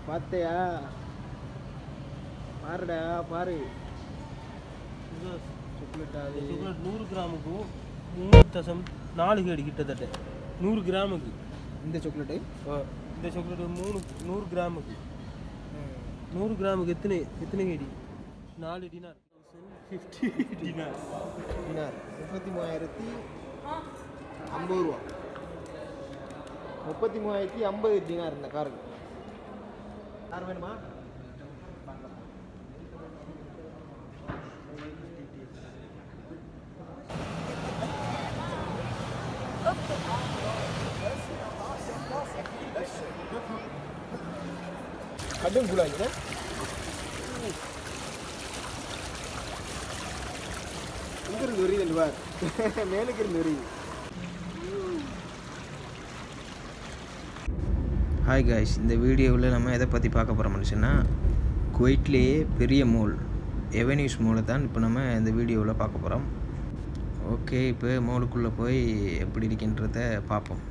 பார்த்தையா பாருடா பாரு இது சாக்லேட் இந்த அது சாக்லேட் நூறு கிராமுக்கு மூணு தசம் நாலு கேடு கிட்டத்தட்ட நூறு கிராமுக்கு இந்த சாக்லேட்டு ஆ, இந்த சாக்லேட் மூணு நூறு கிராமுக்கு நூறு கிராமுக்கு எத்தனை எத்தனை கேடி நாலு டினார் ஃபிஃப்டி டினார் டினார் முப்பத்தி மூவாயிரத்தி ஐம்பது ரூபா முப்பத்தி மூவாயிரத்தி ஐம்பது டினார் இந்த காருக்கு கார் வேணுமா கடும் கூடாது இங்க இருந்து வருது பார் மேலுக்கு இருந்து வருது ஹாய் காய்ஸ் இந்த வீடியோவில் நம்ம எதை பற்றி பார்க்க போகிறோம்னு சொன்னால் குவைட்லேயே பெரிய மால் எவென்யூஸ் மாலை தான் இப்போ நம்ம இந்த வீடியோவில் பார்க்க போகிறோம் ஓகே இப்போ மாலுக்குள்ளே போய் எப்படி இருக்கின்றத பார்ப்போம்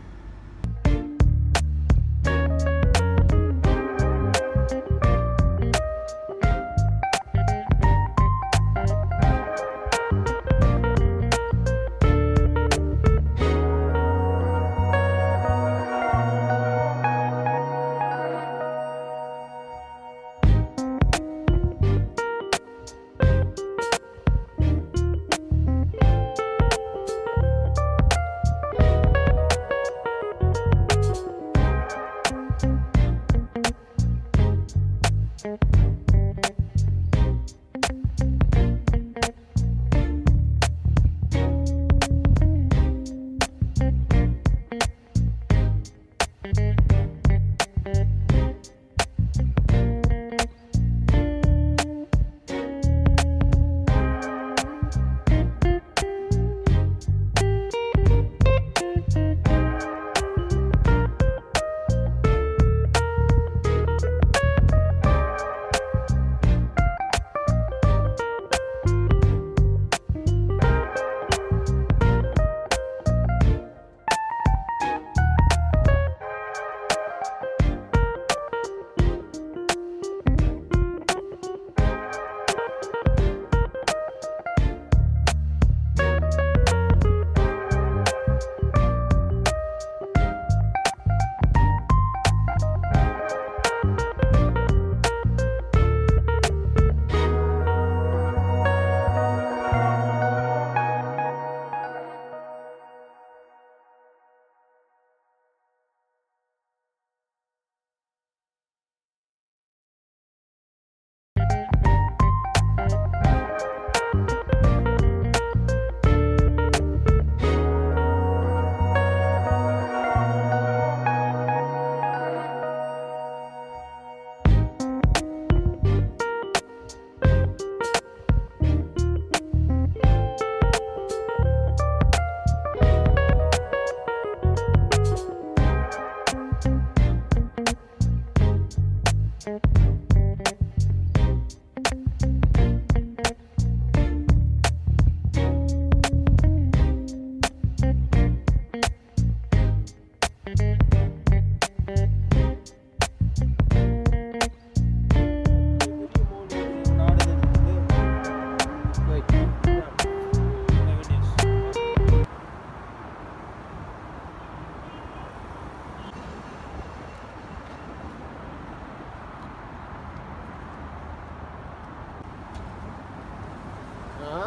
ஆ?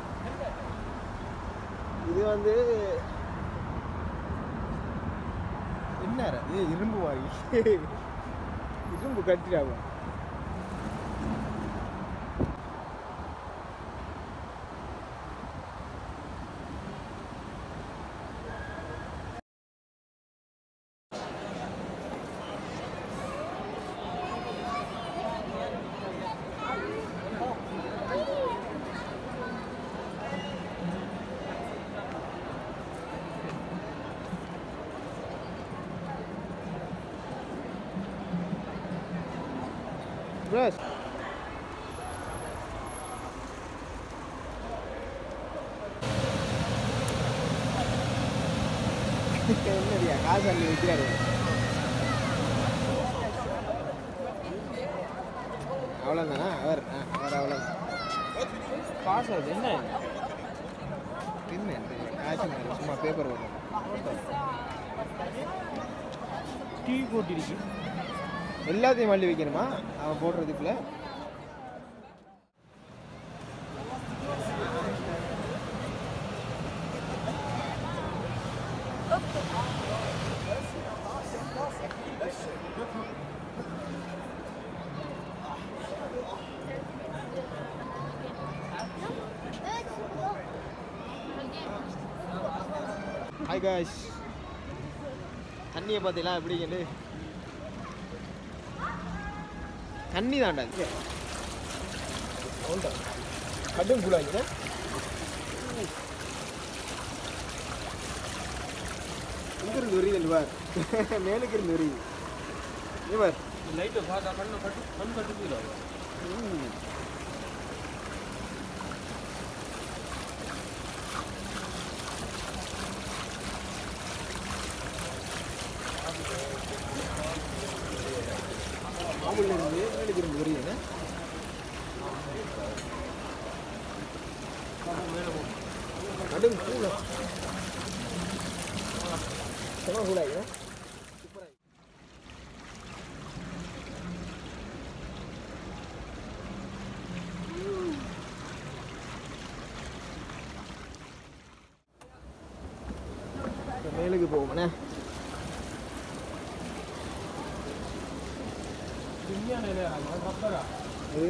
இது வந்து என்ன அது இரும்பு வாங்கி இரும்பு கட்டிடாமா ப்ரஸ் என்னடியா காசு அள்ளி வைக்கிறாரு அவ்வளோதானா அவர் ஆ அவர் அவ்வளோதான் காசு அது என்ன என்ன காய்ச்சி மாதிரி சும்மா பேப்பர் வரும் டிவி போட்டிருக்கு எல்லாத்தையும் மல்லி வைக்கணுமா அவன் போடுறதுக்குள்ள ஹாய் காய்ஸ் தண்ணியை பார்த்தீங்களா எப்படிங்கன்னு தண்ணி தாண்டா இது உண்டா கடும் கூடாங்க இங்க இருந்து வருது பார் மேலுக்கு இருந்து வருது இவர் லைட்டை பார்த்தா கண்ணு கட்டு கண் கட்டுக்குள்ள மாமூலில் இருந்து மேலுக்கு இருந்து வருது கடும் கூட செம கூடாங்க மேலுக்கு போவோம்ண்ணே ரப்பரா இது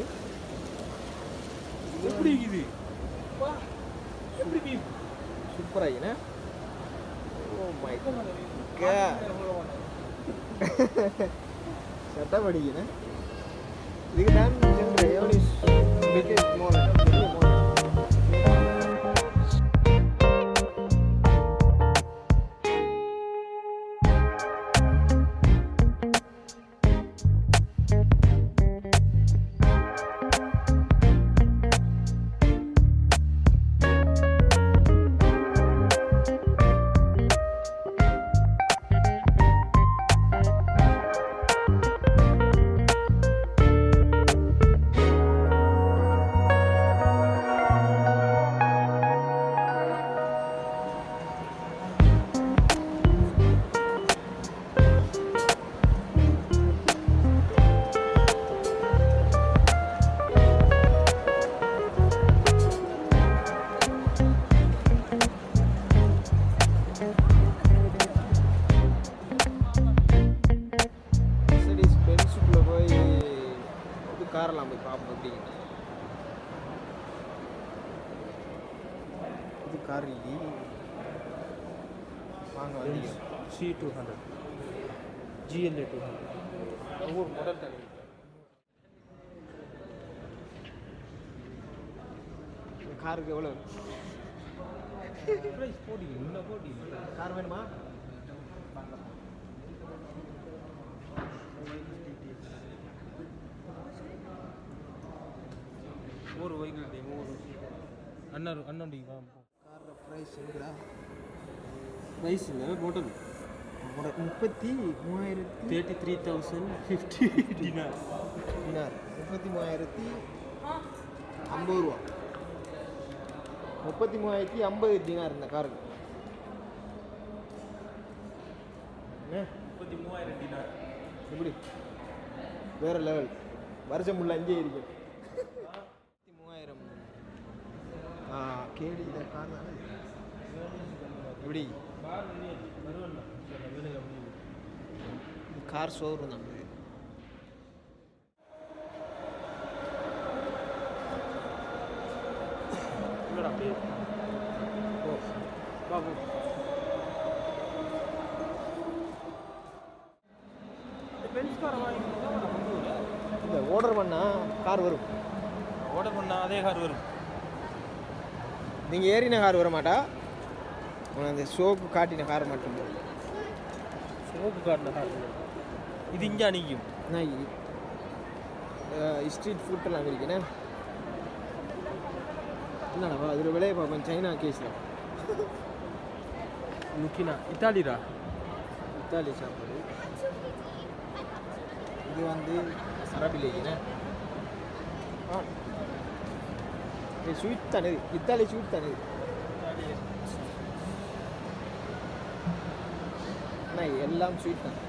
எப்படி இருக்குது எப்படி பீப் சூப்பராகிண்ணே ஓ மை சட்டம் படிக்கணும் இதுக்கு தான் சென்ற எவ்வளோ பிக்கெட் மோரன் பெரிய மோரன் மெர்சடிஸ் பென்ஸுக்குள்ளே போய் இது காரெல்லாம் போய் பார்ப்போம் எப்படிங்க இது கார் இல்லி வாங்க வந்தீங்க C two hundred G L A two hundred ஒவ்வொரு மாடல் தனி காருக்கு எவ்வளோ ப்ரைஸ் போட்டி என்ன போட்டி கார் வேணுமா ஒரு வெஹிக்கிள் டீம் ஒரு அண்ணன் அண்ணன் டீம் காரோட ப்ரைஸ் எங்கடா ப்ரைஸ் இல்லை மாடல் முப்பத்தி மூவாயிரத்தி thirty three thousand fifty dinar dinar முப்பத்தி மூவாயிரத்தி ஐம்பது ரூபா முப்பத்தி மூவாயிரத்தி ஐம்பது டினார் இந்த காருக்கு என்ன முப்பத்தி மூவாயிரம் டினார் எப்படி வேற லெவல் வருஷம் உள்ள அஞ்சே இருக்கு முப்பத்தி மூவாயிரம் ஆ கேடி இந்த கார் தானே எப்படி கார் வருவண்ணா வேலைக்கு அப்படி இது கார் ஷோரூம் தான் இது. இல்லைடா அப்படியே ஓ பாபு பென்ஸ் காரை வாங்கி இந்த ஆர்டர் பண்ணால் கார் வரும் ஆர்டர் பண்ணா அதே கார் வரும் நீங்கள் ஏறின கார் வர மாட்டா உனக்கு அந்த ஷோக்கு காட்டின கார் மட்டும் வரும். சோப்பு காட்டின கார் இது இங்கே அணிக்கும் நான் ஸ்ட்ரீட் ஃபுட்டெல்லாம் இருக்கேனே என்னடா அதில் விலையை பார்ப்பேன் சைனா கேஸில் முக்கினா இத்தாலிடா இத்தாலி சாப்பாடு இது வந்து அரபிலேக்குண்ணே ஆ இது ஸ்வீட் தானே இது இத்தாலி ஸ்வீட் தானே இது அண்ணா எல்லாம் ஸ்வீட் தான்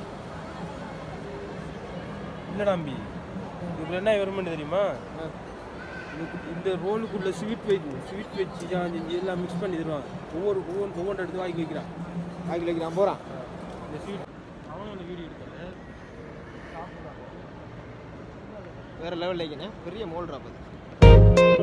என்னடா அம்பி இதுல என்ன வருமெண்ட் தெரியுமா ஆ இதுக்கு- இந்த ரோலுக்குள்ள ஸ்வீட் வெஜ் ஸ்வீட் வெஜ் செஞ்சு எல்லாம் மிக்ஸ் பண்ணி தருவான் ஒவ்வொரு ஒவ்வொரு ஒவ்வொன்று எடுத்து வாங்கி வைக்கிறான் ஆறு கிலோக்கு நான் போகிறான் இந்த ஸ்வீட் அவனும் அந்த வீடியோ எடுத்தாரு வேறு லெவலில் இருக்கேன் பெரிய மோல் ட்ராப் அது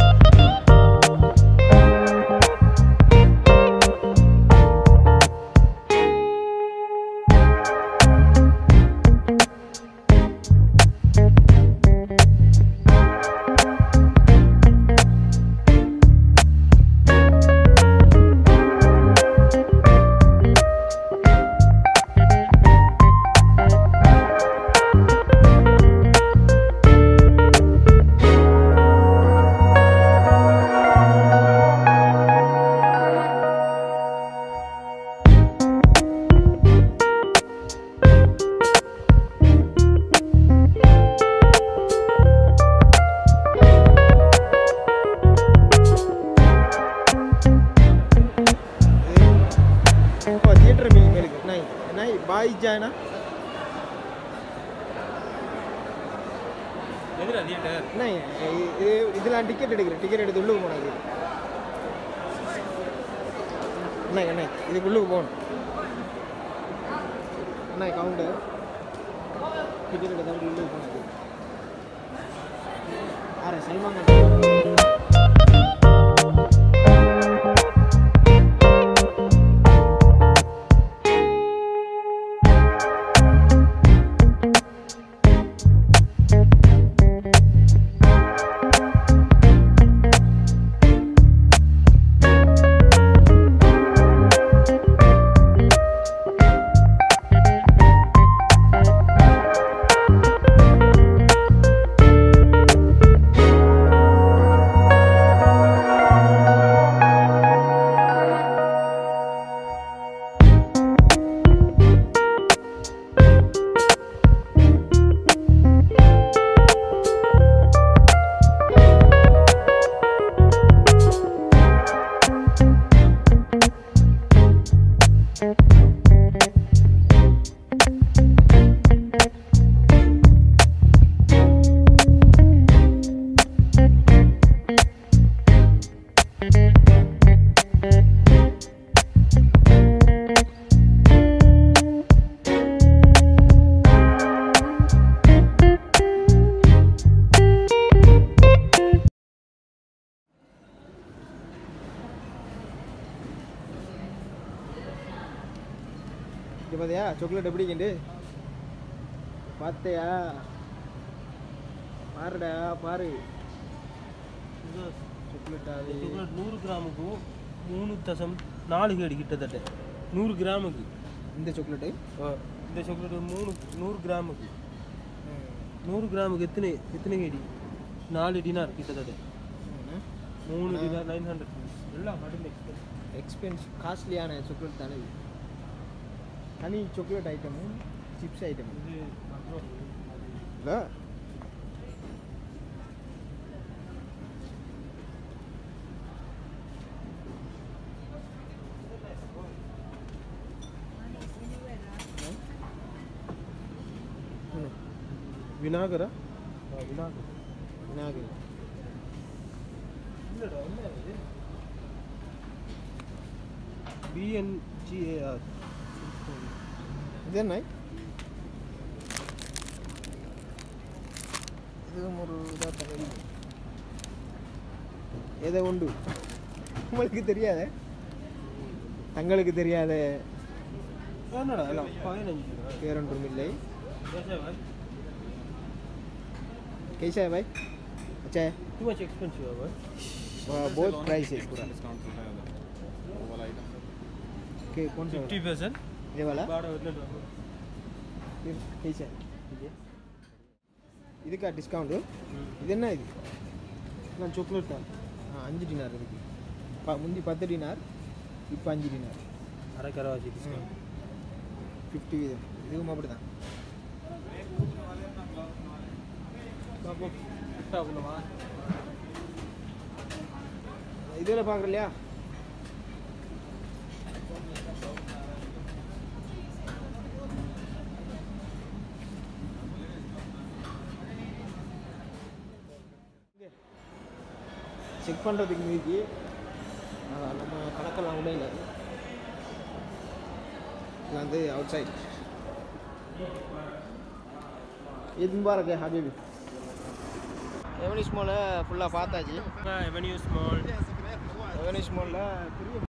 இப்போ தியேட்டர் மீ மேலுக்கு நாய் நாய் பாய் ஜானா எதுடா தியேட்டர் நாய் இது இதெல்லாம் டிக்கெட் எடுக்கிறேன் டிக்கெட் எடுத்து உள்ளுக்கு போனது அண்ணா அண்ணா இதுக்கு உள்ளுக்கு போகணும் அண்ணா கவுண்டு டிக்கெட் எடுத்து அப்படி உள்ளுக்கு போனது ஆறு சல்மான் கான் இது பார்த்தியா சாக்லேட் எப்படி கிண்டு பார்த்தியா பாருடா பாரு சாக்லேட் அது சாக்லேட் நூறு கிராமுக்கு மூணு தசம் நாலு கேடு கிட்டத்தட்ட நூறு கிராமுக்கு இந்த சாக்லேட்டு இந்த சாக்லேட் மூணு நூறு கிராமுக்கு நூறு கிராமுக்கு எத்தனை எத்தனை கேடி நாலு டினார் கிட்டத்தட்ட மூணு டினார் நைன் ஹண்ட்ரட் எல்லாம் கடும் எக்ஸ்பென்ஸ் எக்ஸ்பென்ஸ் காஸ்ட்லியான சாக்லேட் தானே இது தனி சாக்லேட் ஐட்டமும் சிப்ஸ் ஐட்டமும் இது இல்லை விநாகரா விநாகர் விநாயகர் இல்லைடா என்ன இது பிஎன்ஜிஏஆர் இது என்ன இதுவும் ஒரு இதாக தகுதி ஏதோ உண்டு உங்களுக்கு தெரியாத தங்களுக்கு தெரியாத என்னடா எல்லாம் பதினஞ்சு ரூபா. பேரொன்றும் இல்லை कैसा है भाई कैसा है भाई अच्छा है टू मच एक्सपेंसिव है भाई वहाँ बहुत प्राइस है पूरा के कौन सा फिफ्टी परसेंट वाला? ये वाला बारह हजार फिर कैसा है இதுக்கா டிஸ்கவுண்ட்டு இது என்ன இது நான் சாக்லேட் தான் ஆ அஞ்சு டினார் இருக்கு ப முந்தி பத்து டினார் இப்போ அஞ்சு டினார் அரை கரவாசி டிஸ்கவுண்ட் ஃபிஃப்டி வீதம் இதுவும் அப்படி தான் பார்ப்போம் லெஃப்டாக உள்ளவா இதில் பார்க்குற இல்லையா செக் பண்ணுறதுக்கு மீதி அஹ், நம்ம கணக்கெல்லாம் உள்ள இல்லை இது வந்து அவுட் சைட் இது முபாரக் ஹபீபி எவனிஷ் மாலை ஃபுல்லாக பார்த்தாச்சு எவன்யூஸ் மால் எவனிஷ் மாலில் பெரிய